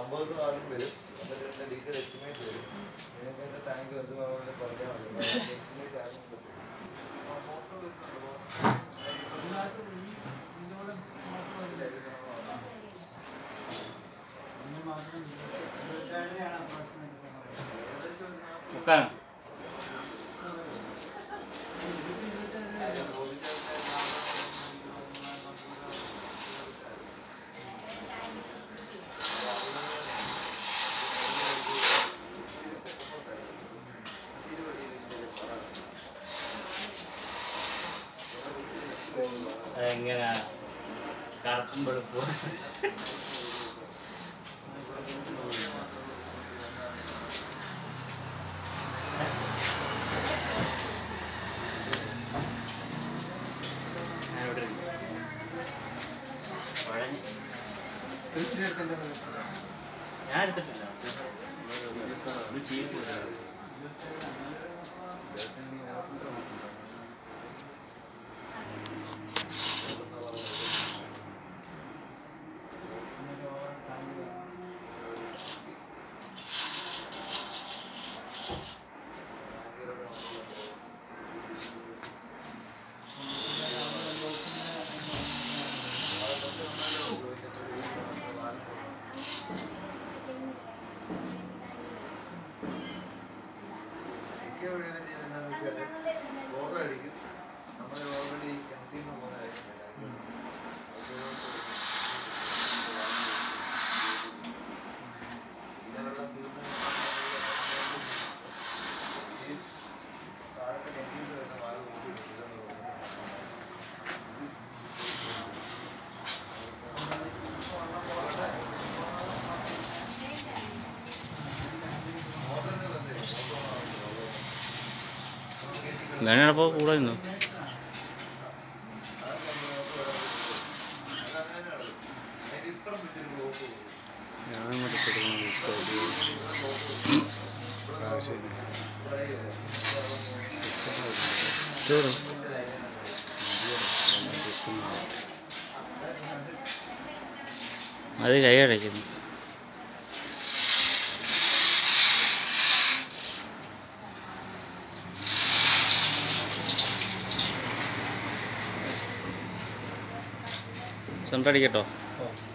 അമ്പത് ആളും വരും എന്നിട്ട് ഇതിന്റെ ഡീറ്റെയിൽ എസ്റ്റിമേറ്റ് വരും നിങ്ങൾക്ക് ഇതിന്റെ ടാങ്ക് എന്ത് വേണമെന്ന് പറഞ്ഞാൽ മതി എസ്റ്റിമേറ്റ് ആകും മോട്ടർ വരുന്നുണ്ട് ഇതിനകത്ത് ഈ ഇതിലൂടെ മോട്ടർ വരില്ല ഒന്ന് മാത്രം ഇരുപത്തേഴാണ് അപ്രോക്സിമേറ്റ് ഏകദേശം ഒരു നാൽപ്പത് മുക്കാണ് അതെങ്ങനെയാ കറുപ്പും വെളുപ്പും ഞാനിവിടെ ഇരിക്കും. കുഴഞ്ഞ്. ഞാൻ എടുത്തിട്ടില്ല ഇത് ചീപ്പ് മിക്ക വീടുകളിലും ചെയ്യുന്നതെന്ന് വെച്ചാല് ബോർഡ് അടിക്കും. നമ്മള് already കിണറ്റിൽ നിന്ന് പോകുന്ന കാര്യമില്ല. പിന്നെ വെള്ളം തീർന്ന് ഈ താഴത്തെ കിണറ്റിൽ നിന്ന് വരുന്ന വാല് ഊറ്റി എടുക്കുക മോട്ടറിന് തന്നെ ഞാനപ്പോൾ കൂടെ നിന്നു ചോറ് അത് കൈ അടയ്ക്കുന്നു സെൻ്റർ അടിക്കട്ടോ ഓ